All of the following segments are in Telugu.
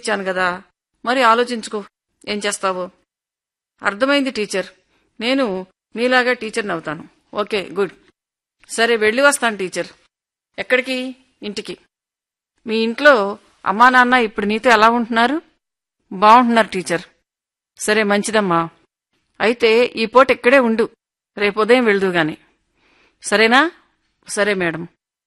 ఇచ్చాను కదా మరి ఆలోచించుకో ఏం చేస్తావో అర్థమైంది టీచర్ నేను నీలాగా టీచర్ని అవుతాను ఓకే గుడ్ సరే వెళ్ళి వస్తాను టీచర్ ఎక్కడికి ఇంటికి మీ ఇంట్లో అమ్మా నాన్న ఇప్పుడు నీతో ఎలా ఉంటున్నారు బాగుంటున్నారు టీచర్ సరే మంచిదమ్మా అయితే ఈ పూట ఇక్కడే ఉండు రేపు ఉదయం వెళ్దు గాని సరేనా సరే మేడం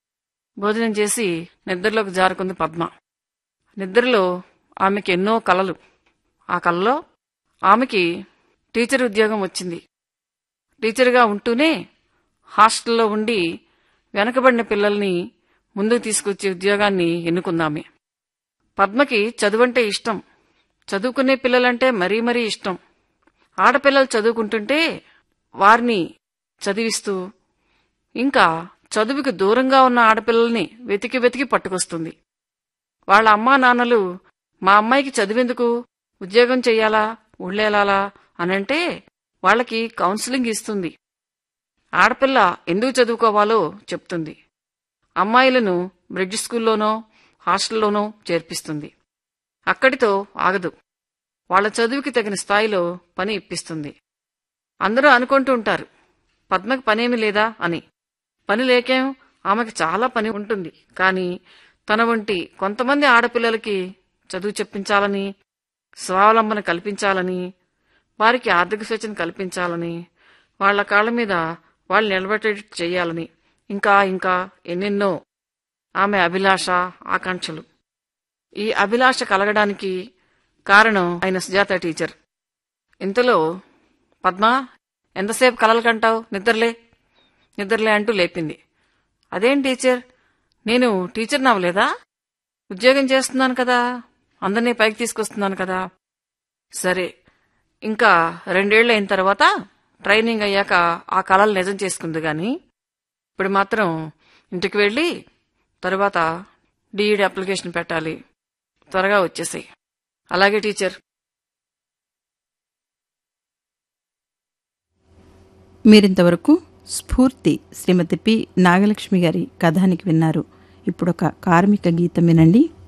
భోజనం చేసి నిద్రలోకి జారుకుంది పద్మ నిద్రలో ఆమెకి ఎన్నో కలలు ఆ కలలో ఆమెకి టీచర్ ఉద్యోగం వచ్చింది టీచర్గా ఉంటూనే హాస్టల్లో ఉండి వెనకబడిన పిల్లల్ని ముందుకు తీసుకొచ్చే ఉద్యోగాన్ని ఎన్నుకుందామే పద్మకి చదువంటే ఇష్టం చదువుకునే పిల్లలంటే మరీ మరీ ఇష్టం ఆడపిల్లలు చదువుకుంటుంటే వారిని చదివిస్తూ ఇంకా చదువుకి దూరంగా ఉన్న ఆడపిల్లల్ని వెతికి వెతికి పట్టుకొస్తుంది వాళ్ళ అమ్మా నాన్నలు మా అమ్మాయికి చదివేందుకు ఉద్యోగం చెయ్యాలా ఊళ్ళేలాలా అనంటే వాళ్ళకి కౌన్సిలింగ్ ఇస్తుంది ఆడపిల్ల ఎందుకు చదువుకోవాలో చెప్తుంది అమ్మాయిలను బ్రిడ్జ్ స్కూల్లోనో హాస్టల్లోనో చేర్పిస్తుంది అక్కడితో ఆగదు వాళ్ళ చదువుకి తగిన స్థాయిలో పని ఇప్పిస్తుంది అందరూ అనుకుంటూ ఉంటారు పద్మకి పనేమి లేదా అని పని లేకేం ఆమెకి చాలా పని ఉంటుంది కానీ తన వంటి కొంతమంది ఆడపిల్లలకి చదువు చెప్పించాలని స్వావలంబన కల్పించాలని వారికి ఆర్థిక స్వేచ్ఛను కల్పించాలని వాళ్ళ కాళ్ళ మీద వాళ్ళు నిలబెట్టేటట్టు చేయాలని ఇంకా ఇంకా ఎన్నెన్నో ఆమె అభిలాష ఆకాంక్షలు ఈ అభిలాష కలగడానికి కారణం ఆయన సుజాత టీచర్ ఇంతలో పద్మ ఎంతసేపు కలలు కంటావు నిద్రలే నిద్రలే అంటూ లేపింది అదేం టీచర్ నేను టీచర్ నవ్వలేదా ఉద్యోగం చేస్తున్నాను కదా అందరినీ పైకి తీసుకొస్తున్నాను కదా సరే ఇంకా రెండేళ్ళు అయిన తర్వాత ట్రైనింగ్ అయ్యాక ఆ కళలు నిజం చేసుకుంది గాని ఇప్పుడు మాత్రం ఇంటికి వెళ్ళి తర్వాత డిఈడి అప్లికేషన్ పెట్టాలి త్వరగా వచ్చేసాయి అలాగే టీచర్ మీరింతవరకు స్ఫూర్తి శ్రీమతి పి నాగలక్ష్మి గారి కథానికి విన్నారు ఇప్పుడొక కార్మిక గీతం వినండి